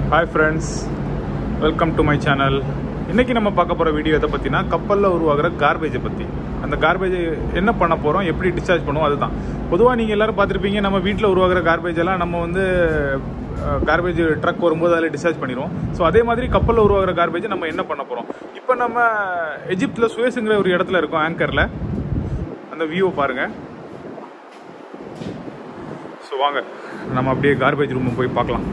hi friends welcome to my channel இன்றைக்கி நம்ம பார்க்க போகிற வீடியோ எதை பற்றினா கப்பலில் உருவாகிற கார்பேஜை பற்றி அந்த கார்பேஜை என்ன பண்ண போகிறோம் எப்படி டிஸ்சார்ஜ் பண்ணுவோம் அதுதான் பொதுவாக நீங்கள் எல்லோரும் பார்த்துருப்பீங்க நம்ம வீட்டில் உருவாகிற garbage எல்லாம் நம்ம வந்து கார்பேஜ் ட்ரக் வரும்போது அதில் டிஸ்சார்ஜ் பண்ணிடுவோம் ஸோ அதே மாதிரி கப்பலில் உருவாகிற கார்பேஜை நம்ம என்ன பண்ண போகிறோம் இப்போ நம்ம எஜிப்தில் சுயஸுங்கிற ஒரு இடத்துல இருக்கோம் ஆங்கரில் அந்த வியூவை பாருங்கள் ஸோ வாங்க நம்ம அப்படியே கார்பேஜ் ரூம் போய் பார்க்கலாம்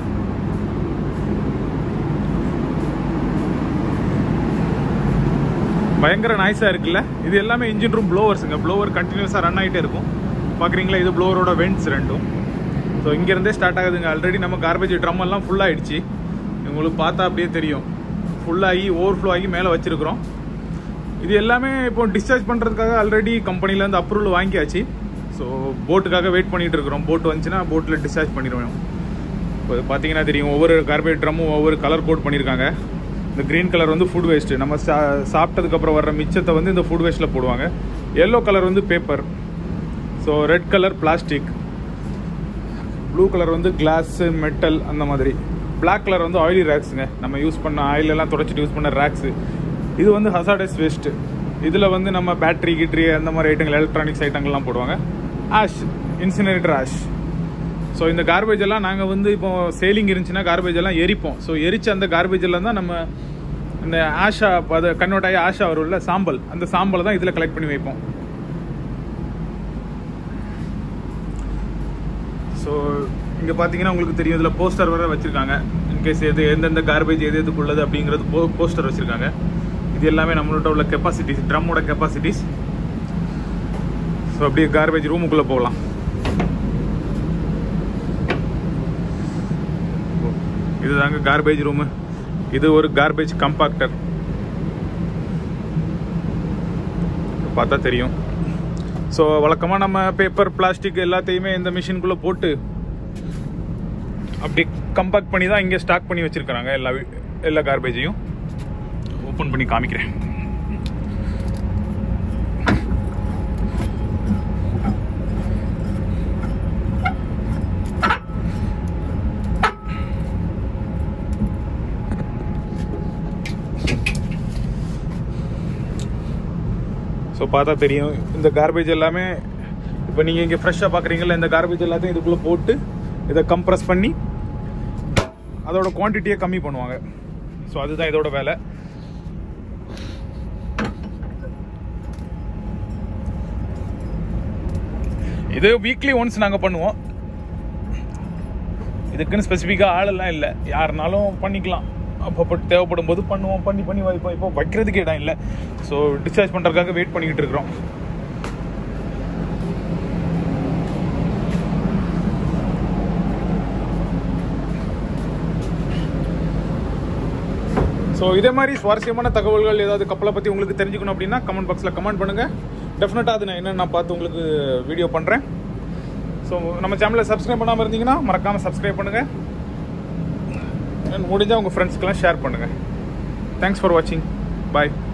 பயங்கர நாய்ஸாக இருக்குல்ல இது எல்லாமே இன்ஜின் ரூம் ப்ளோவர்ஸுங்க ப்ளோவர் கண்டினியூஸாக ரன் ஆகிட்டே இருக்கும் பார்க்குறீங்களா இது ப்ளோவரோட வெண்ட்ஸ் ரெண்டும் ஸோ இங்கேருந்தே ஸ்டார்ட் ஆகுதுங்க ஆல்ரெடி நம்ம கார்பேஜ் ட்ரம் எல்லாம் full ஆயிடுச்சு உங்களுக்கு பார்த்தா அப்படியே தெரியும் ஃபுல்லாகி ஓவர்ஃப்ளோ ஆகி மேலே வச்சிருக்கிறோம் இது எல்லாமே இப்போ டிஸ்சார்ஜ் பண்ணுறதுக்காக ஆல்ரெடி கம்பெனிலேருந்து அப்ரூவல் வாங்கியாச்சு ஸோ போட்டுக்காக வெயிட் பண்ணிட்டு இருக்கிறோம் போட் வந்துச்சுன்னா போட்டில் டிஸ்சார்ஜ் பண்ணிடுவோம் இப்போ பார்த்தீங்கன்னா தெரியும் ஒவ்வொரு கார்பேட் ட்ரம்மும் ஒவ்வொரு கலர் கோட் பண்ணியிருக்காங்க இந்த க்ரீன் கலர் வந்து ஃபுட் வேஸ்ட்டு நம்ம சா சாப்பிட்டதுக்கப்புறம் வர்ற மிச்சத்தை வந்து இந்த ஃபுட் வேஸ்ட்டில் போடுவாங்க எல்லோ கலர் வந்து paper so red colour plastic blue colour வந்து கிளாஸு மெட்டல் அந்த மாதிரி Black கலர் வந்து ஆயிலி ரேக்ஸுங்க நம்ம யூஸ் பண்ண ஆயில் எல்லாம் தொடச்சிட்டு யூஸ் பண்ண ரேக்ஸு இது வந்து ஹசாடஸ் வேஸ்ட்டு இதில் வந்து நம்ம பேட்டரி கிட்ரி அந்த மாதிரி ஐட்டங்கள் எலக்ட்ரானிக்ஸ் ஐட்டங்கள்லாம் போடுவாங்க ஆஷ் இன்சினரேட்டர் ஆஷ் ஸோ இந்த கார்பேஜ் எல்லாம் நாங்கள் வந்து இப்போ சேலிங் இருந்துச்சுன்னா கார்பேஜ் எல்லாம் எரிப்போம் ஸோ எரிச்ச அந்த கார்பேஜ் எல்லாம் தான் நம்ம இந்த ஆஷா அதை கன்வெர்ட் ஆகி ஆஷா வரும்ல சாம்பல் அந்த சாம்பலை தான் இதில் கலெக்ட் பண்ணி வைப்போம் ஸோ இங்கே பார்த்தீங்கன்னா உங்களுக்கு தெரியும் இதில் போஸ்டர் வர வச்சுருக்காங்க இன்கேஸ் எது எந்தெந்த கார்பேஜ் எது எதுக்குள்ளது அப்படிங்கிறது போ போஸ்டர் வச்சுருக்காங்க இது எல்லாமே நம்மள்ட்ட உள்ள கெப்பாசிட்டிஸ் ட்ரம்மோட கெப்பாசிட்டிஸ் ஸோ அப்படியே கார்பேஜ் ரூமுக்குள்ளே போகலாம் இதுதாங்க கார்பேஜ் ரூமு இது ஒரு கார்பேஜ் கம்பாக்டர் பார்த்தா தெரியும் ஸோ வழக்கமாக நம்ம பேப்பர் பிளாஸ்டிக் எல்லாத்தையுமே இந்த மிஷினுக்குள்ளே போட்டு அப்படி கம்பேக்ட் பண்ணி தான் இங்கே ஸ்டாக் பண்ணி வச்சுருக்காங்க எல்லா வி- எல்லா கார்பேஜையும் ஓப்பன் பண்ணி காமிக்கிறேன் ஸோ பார்த்தா தெரியும் இந்த கார்பேஜ் எல்லாமே இப்போ நீங்கள் இங்கே ஃப்ரெஷ்ஷாக பார்க்குறீங்களா இந்த கார்பேஜ் எல்லாத்தையும் இதுக்குள்ளே போட்டு இதை கம்ப்ரஸ் பண்ணி அதோட குவான்டிட்டியை கம்மி பண்ணுவாங்க ஸோ அதுதான் இதோட வேலை இது வீக்லி ஒன்ஸ் நாங்கள் பண்ணுவோம் இதுக்குன்னு ஸ்பெசிஃபிக்காக ஆளெல்லாம் இல்லை யாருனாலும் பண்ணிக்கலாம் அப்பப்போ தேவைப்படும் போது பண்ணுவோம் பண்ணி பண்ணி வைப்போம் இப்போ வைக்கிறதுக்கு இடம் இல்லை ஸோ டிஸ்சார்ஜ் பண்ணுறதுக்காக வெயிட் பண்ணிக்கிட்டு இருக்கிறோம் ஸோ இதே மாதிரி சுவாரஸ்யமான தகவல்கள் ஏதாவது கப்பலை பற்றி உங்களுக்கு தெரிஞ்சுக்கணும் அப்படின்னா கமெண்ட் பாக்ஸில் கமெண்ட் பண்ணுங்கள் டெஃபினட்டாக அது நான் என்னென்ன பார்த்து உங்களுக்கு வீடியோ பண்ணுறேன் ஸோ நம்ம சேனலை சப்ஸ்கிரைப் பண்ணாமல் இருந்தீங்கன்னா மறக்காமல் சப்ஸ்கிரைப் பண்ணுங்கள் முடிஞ்சால் உங்கள் ஃப்ரெண்ட்ஸ்க்கெல்லாம் ஷேர் பண்ணுங்கள் தேங்க்ஸ் ஃபார் வாட்சிங் பாய்